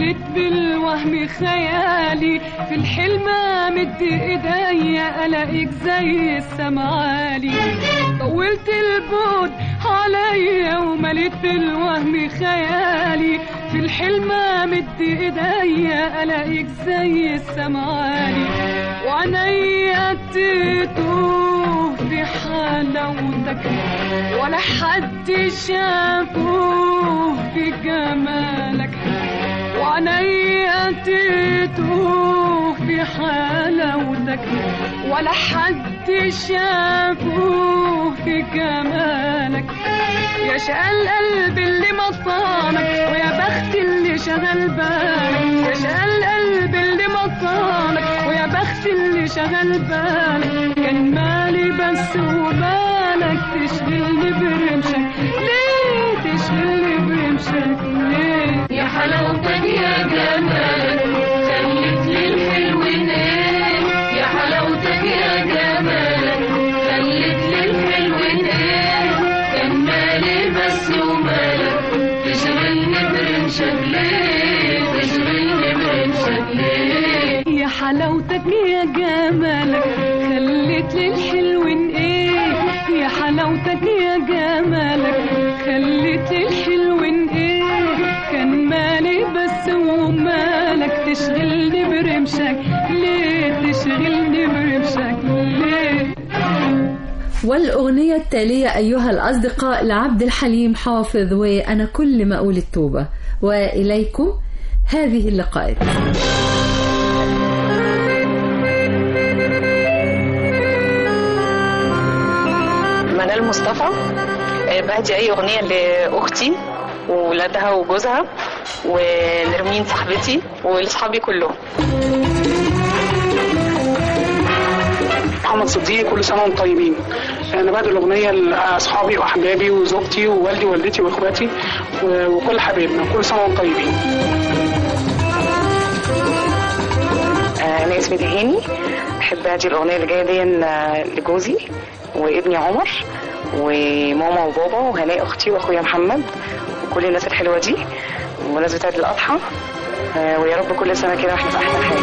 مليت بالوهم خيالي في الحلم مد ايديا الاقيك زي السمعالي طولت البعد عليا ومليت بالوهم خيالي في الحلم مد ايديا الاقيك زي السمعالي وعينيا تتوه بحلاوتك ولا حد شافوه في جمالك وعينيا تتوه بحلاوتك ولا حد شافوه في جمالك يا شقى القلب اللي مطانك ويا بخت اللي شغل بالك يا شقى القلب اللي مطانك ويا بخت اللي شغل بالك كان مالي بس وبالك تشغلني برمشك ليه تشغلني برمشك ليه يا حلاوتك يا جمالك خلت لي الحلوين ايه يا حلاوتك يا جمالك خلت لي الحلوين ايه كان مالي بس ومالك تشغلني برمشك ليه تشغلني برمشك ليه يا حلاوتك يا جمالك خلت لي الحلوين ايه يا حلاوتك يا جمالك خلت لي الحلوين ايه كان مالي بس ومالك تشغلني برمشك ليه تشغلني برمشك ليه والأغنية التالية أيها الأصدقاء لعبد الحليم حافظ وأنا كل ما أقول التوبة وإليكم هذه اللقاءات منال مصطفى آه، بهدي اي اغنيه لاختي وولادها وجوزها ونرمين صاحبتي ولاصحابي كلهم محمد صديق كل سنه وانتم طيبين انا بعد الاغنيه لاصحابي واحبابي وزوجتي ووالدي ووالدتي واخواتي و- وكل حبايبنا كل سنه وانتم طيبين آه، انا اسمي دهاني احب ادي الاغنيه اللي جايه دي آه، لجوزي وابني عمر وماما وبابا وهناء اختي واخويا محمد وكل الناس الحلوه دي بمناسبه عيد الاضحى آه، ويا رب كل سنه كده واحنا في احسن حال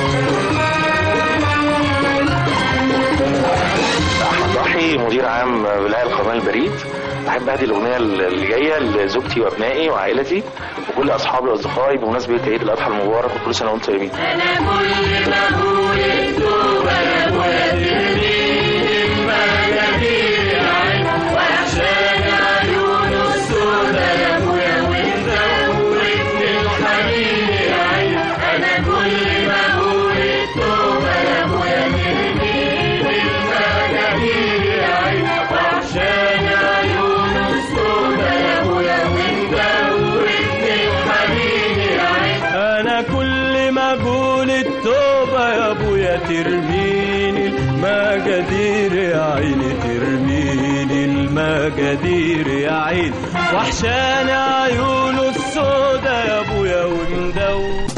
احمد ضحي مدير عام ولايه القرنين البريد بحب اهدي الاغنيه اللي جايه لزوجتي وابنائي وعائلتي وكل اصحابي واصدقائي بمناسبه عيد الاضحى المبارك وكل سنه وانتم طيبين انا كل ما اقول التوبه يا ابويا ترميني المجادير يا عين وعشان عيون السودا يا ابويا وانت ورثني الحنين يا عين انا كل ما اقول التوبه يا ابويا ترميني المجادير يا عين وعشان عيون السودا يا ابويا وانت ورثني الحنين يا عين انا كل ما اقول التوبه يا ابويا ترميني المجادير يا عيني ترميني المجادير يا عيني وحشاني عيونه السودا يا ابويا ومدور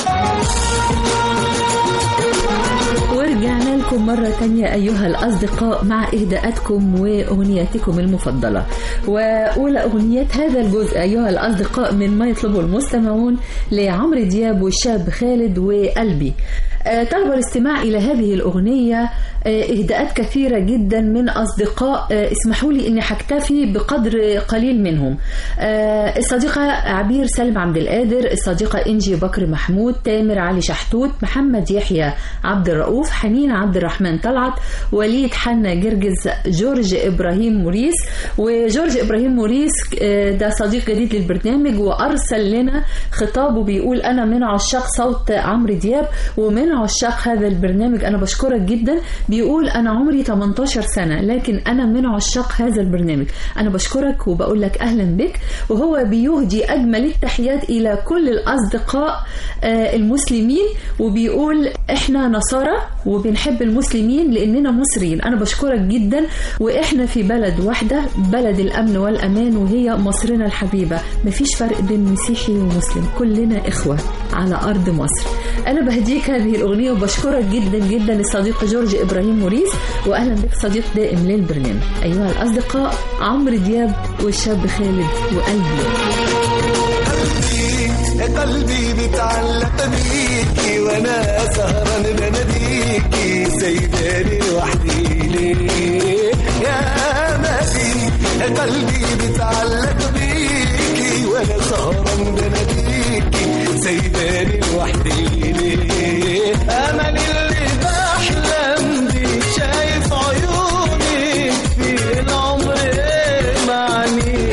ورجعنا لكم مرة تانية أيها الأصدقاء مع إهداءاتكم وأغنياتكم المفضلة وأولى أغنيات هذا الجزء أيها الأصدقاء من ما يطلبه المستمعون لعمرو دياب والشاب خالد وقلبي آه، طلب الاستماع إلى هذه الأغنية آه، إهداءات كثيرة جدا من أصدقاء آه، اسمحوا لي أني حكتفي بقدر قليل منهم آه، الصديقة عبير سالم عبد القادر الصديقة إنجي بكر محمود تامر علي شحتوت محمد يحيى عبد الرؤوف حنين عبد الرحمن طلعت وليد حنا جرجز جورج إبراهيم موريس وجورج إبراهيم موريس آه، ده صديق جديد للبرنامج وأرسل لنا خطابه بيقول أنا من عشاق صوت عمرو دياب ومن عشاق هذا البرنامج أنا بشكرك جدا بيقول أنا عمري 18 سنة لكن أنا من عشاق هذا البرنامج أنا بشكرك وبقول لك أهلا بك وهو بيهدي أجمل التحيات إلى كل الأصدقاء آه، المسلمين وبيقول إحنا نصارى وبنحب المسلمين لأننا مصريين أنا بشكرك جدا وإحنا في بلد واحدة بلد الأمن والأمان وهي مصرنا الحبيبة مفيش فرق بين مسيحي ومسلم كلنا إخوة على أرض مصر أنا بهديك هذه الأغنية وبشكرك جدا جدا الصديق جورج إبراهيم موريس وأهلا بك صديق دائم للبرنامج أيها الأصدقاء عمرو دياب والشاب خالد وقلبي قلبي بيتعلق بيكي وانا سهران بناديكي سايباني لوحدي ليه يا املي قلبي بيتعلق بيكي وانا سهران بناديكي سايباني لوحدي ليه امل اللي بحلم بيه شايف عيوني في العمر ايه معني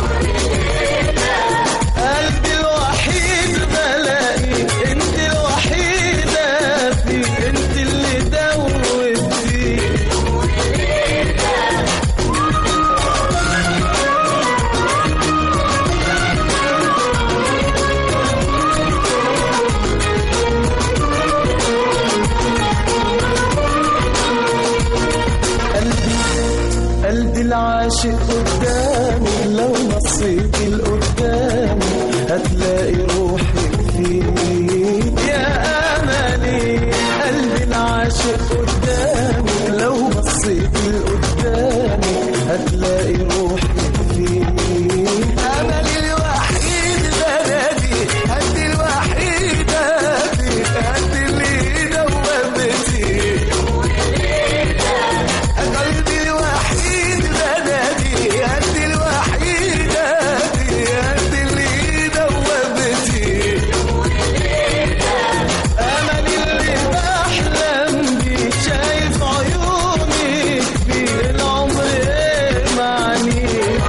قلبي الوحيد بلاقي انت الوحيدة في انت اللي دوت فيه قلبي قلبي العاشق قدامي لو نصيت لقدامي هتلاقي روحي فيه يا املي قلبي العاشق قدامي لو بصيت لقدامي هتلاقي روحي فيه املي الوحيد بلدي انت الوحيده في انت اللي دوبتي قلبي الوحيد بلدي انت الوحيده في انت اللي دوبتي املي اللي بحلم بيه شايف عيوني في العمر ايه معني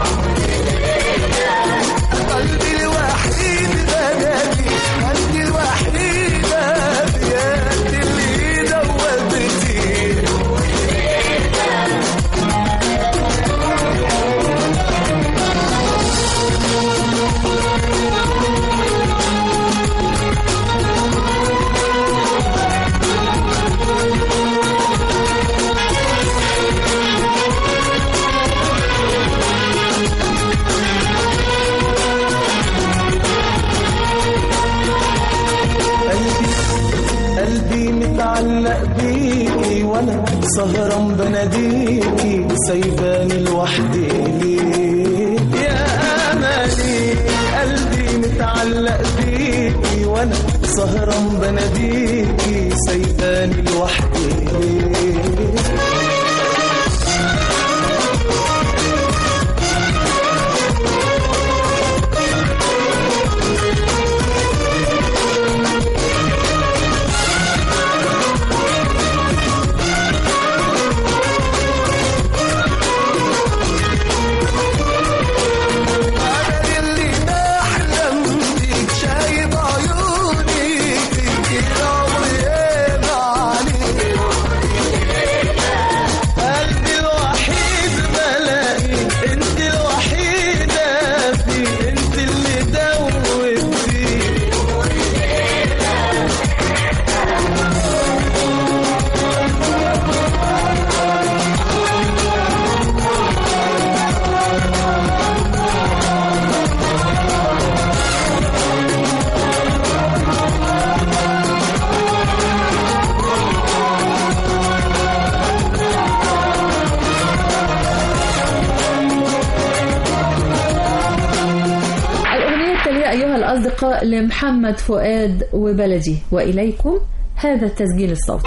قلبي الوحيد بلدي انت الوحيده في انت اللي دوبتي قلبي قلبي متعلق بيكي وانا سهران بناديكي سايباني لوحدي ليه يا املي قلبي متعلق بيكي وانا سهران بناديكي سايباني لوحدي ليه اللي بحلم بيك شايف عيوني فيك العمر ايه معني قلبي الوحيد بلاقي انت الوحيدة في انت اللي دوت فيه الأغنية التالية أيها الأصدقاء لمحمد فؤاد وبلدي وإليكم هذا التسجيل الصوتي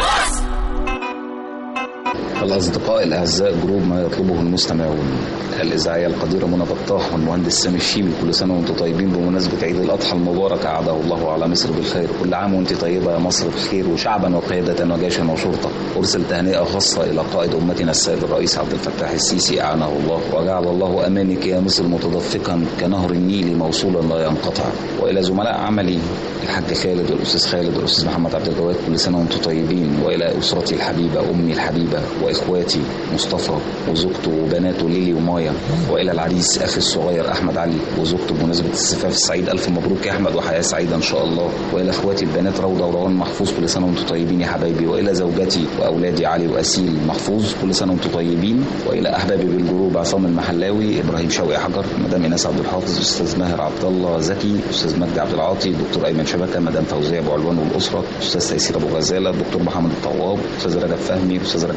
الأصدقاء الأعزاء جروب ما يطلبه المستمعون الإذاعية القديرة منى بطاح والمهندس سامي الشيمي كل سنة وأنتم طيبين بمناسبة عيد الأضحى المبارك أعاده الله على مصر بالخير كل عام وأنت طيبة يا مصر بخير وشعبا وقيادة وجيشا وشرطة أرسل تهنئة خاصة إلى قائد أمتنا السيد الرئيس عبد الفتاح السيسي أعانه الله وجعل الله أمانك يا مصر متدفقا كنهر النيل موصولا لا ينقطع وإلى زملاء عملي الحاج خالد والأستاذ خالد والأستاذ محمد عبد الجواد كل سنة وأنتم طيبين وإلى أسرتي الحبيبة أمي الحبيبة وإخواتي مصطفى وزوجته وبناته ليلي ومايا وإلى العريس أخي الصغير أحمد علي وزوجته بمناسبة الزفاف السعيد ألف مبروك يا أحمد وحياة سعيدة إن شاء الله وإلى إخواتي البنات روضة وروان محفوظ كل سنة وأنتم طيبين يا حبايبي وإلى زوجتي وأولادي علي وأسيل محفوظ كل سنة وأنتم طيبين وإلى أحبابي بالجروب عصام المحلاوي إبراهيم شوقي حجر مدام إيناس عبد الحافظ أستاذ ماهر عبد الله زكي أستاذ مجدي عبد العاطي دكتور أيمن شبكة مدام فوزية أبو علوان والأسرة أستاذ تيسير أبو غزالة دكتور محمد الطواب أستاذ رجب فهمي أستاذ رجب أبو محمد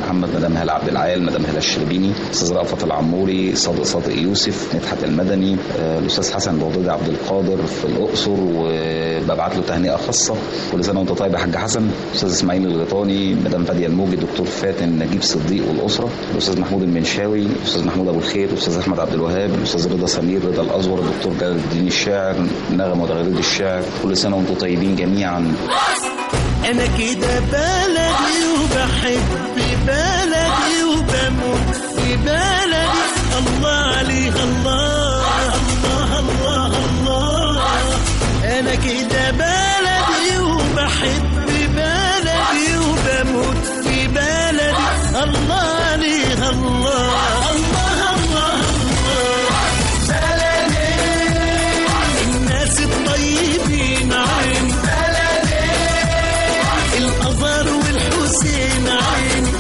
محمد مدام هلا عبد العال مدام هلا الشربيني استاذ رأفت العموري صادق صادق يوسف مدحت المدني آه، الاستاذ حسن بغدادي عبد القادر في الاقصر وببعت له تهنئه خاصه كل سنه وانت طيب يا حاج حسن استاذ اسماعيل الغيطاني مدام فاديه الموجي دكتور فاتن نجيب صديق والاسره الاستاذ محمود المنشاوي الاستاذ محمود ابو الخير الاستاذ احمد عبد الوهاب الاستاذ رضا سمير رضا الازور الدكتور جلال الدين الشاعر نغم وتغريد الشاعر كل سنه وانتم طيبين جميعا انا كده بلدي وبحب بلدي وبموت في بلدي الله عليها الله الله الله الله انا كده بلدي وبحب بلدي وبموت في بلدي الله عليها الله الله الله الله بلدي الناس الطيبين عين بلدي الأزهر والحسين عيني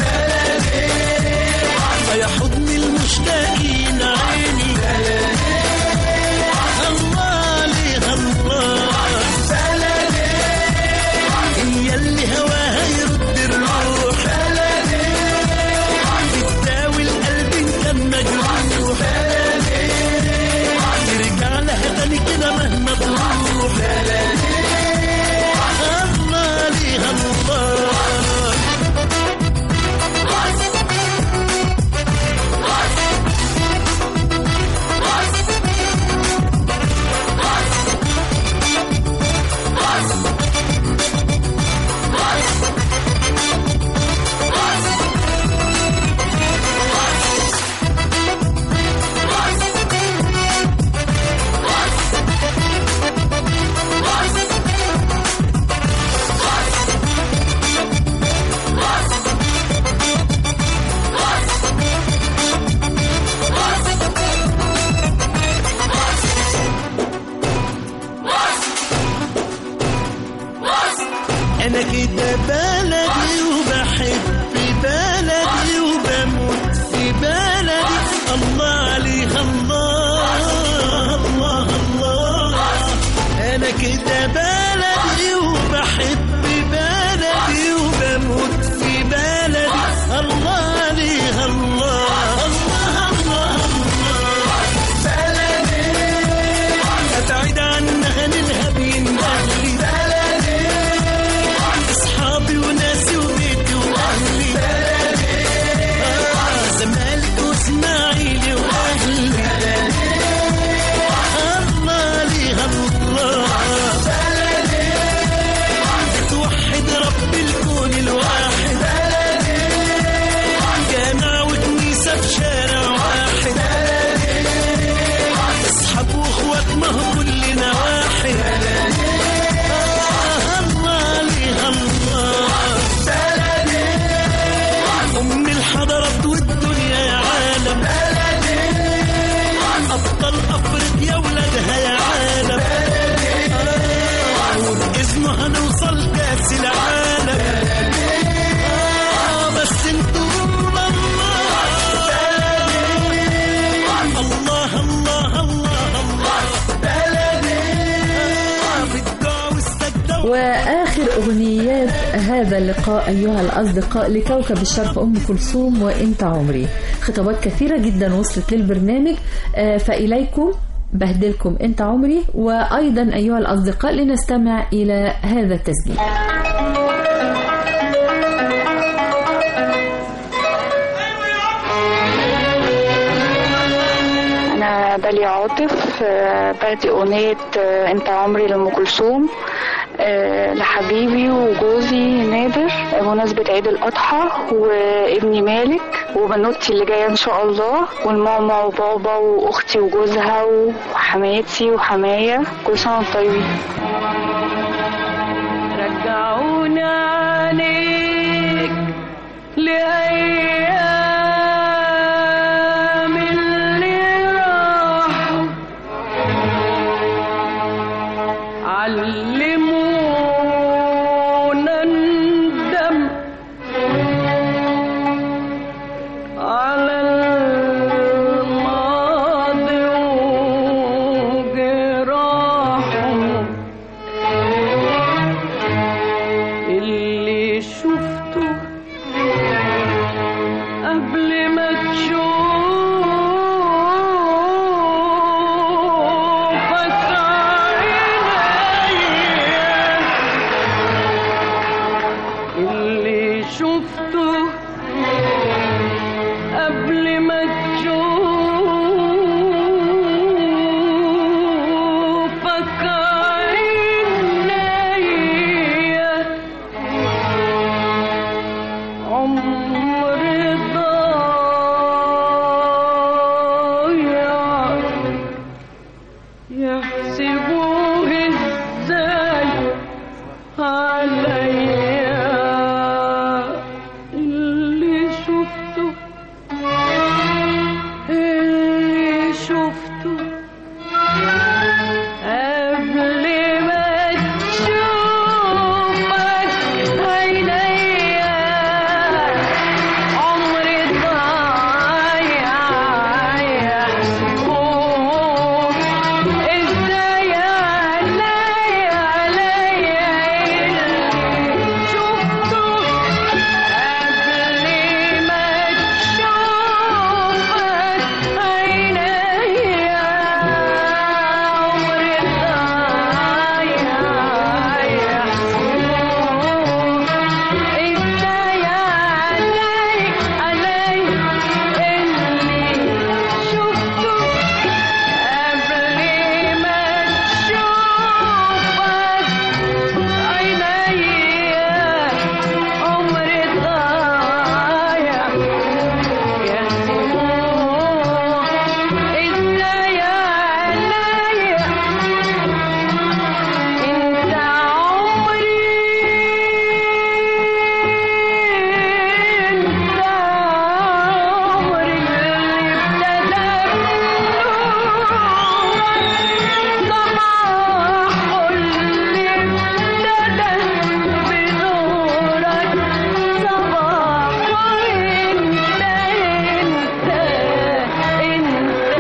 يا حضن المشتاقين عيني الله عليها الله هي اللي هواها يرد الروح بتداوي القلب إن كان مجروح ترجع لها تاني كده مهما تروح الله عليها الله انا كده بلدي وبحب بلدي وبموت في بلدي الله عليها الله الله الله انا كده بلدي وبحب بلدي وبموت في بلدي الله عليها الله الله الله الله بلدي ابعد عنها نلهى بين اهلي بلدي اصحابي وناسي وبيتي واهلي آه زمالك واسماعيلي واهلي الله عليها الله بتوحد رب الكون الواحد جامع وكنيسة في شارع واحد اصحاب واخوات ما هو كلنا واحد آه الله عليها الله أم الحضارات والدنيا يا عالم أبطال أفريقيا ولادها يا عالم آه وبإذنه هنوصل كأس العالم آه بس انتوا الله الله الله الله الله آه في الدعاء والسجدة وآخر أغنيات هذا اللقاء أيها الأصدقاء لكوكب الشرق أم كلثوم وإنت عمري خطابات كثيرة جدا وصلت للبرنامج آه، فإليكم بهدلكم أنت عمري وأيضا أيها الأصدقاء لنستمع إلى هذا التسجيل أنا داليا عاطف آه، بهدي أغنية آه، أنت عمري لأم كلثوم آه، لحبيبي وجوزي نادر آه، بمناسبة عيد الأضحى وابني مالك وبنوتي اللي جاية إن شاء الله والماما وبابا وأختي وجوزها وحماتي وحماية كل سنة وانتم طيبين رجعونا عليك لأيام اللي راحوا علمونا ندم على الماضي وجراحه عليا اللي شفته اللي شفته قبل ما تشوفك عينيا عمري ضايع يحسبوك ازاي عليا عليا اللي شفته قبل ما تشوفك عينيا عمري ضايع يحسبوك ازاي علي علي اللي شفته قبل ما تشوفك عينيا عمري ضايع يحسبوك ازاي علي انت عمري انت عمري اللي ابتدى صباح اللي ابتدى بنورك صباح انت انت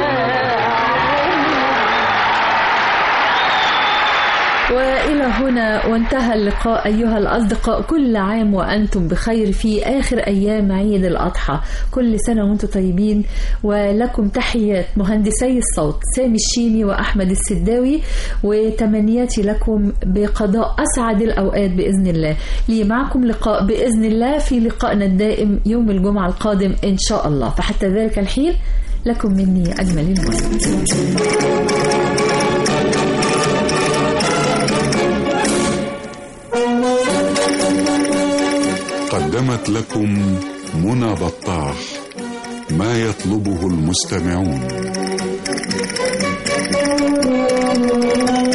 وإلى هنا وانتهى اللقاء أيها الأصدقاء كل عام وأنتم بخير في آخر أيام عيد الأضحى كل سنة وأنتم طيبين ولكم تحيات مهندسي الصوت سامي الشيمي وأحمد السداوي وتمنياتي لكم بقضاء أسعد الأوقات بإذن الله لي معكم لقاء بإذن الله في لقائنا الدائم يوم الجمعة القادم إن شاء الله فحتى ذلك الحين لكم مني أجمل المسلمين قدمت لكم منى بطاح ما يطلبه المستمعون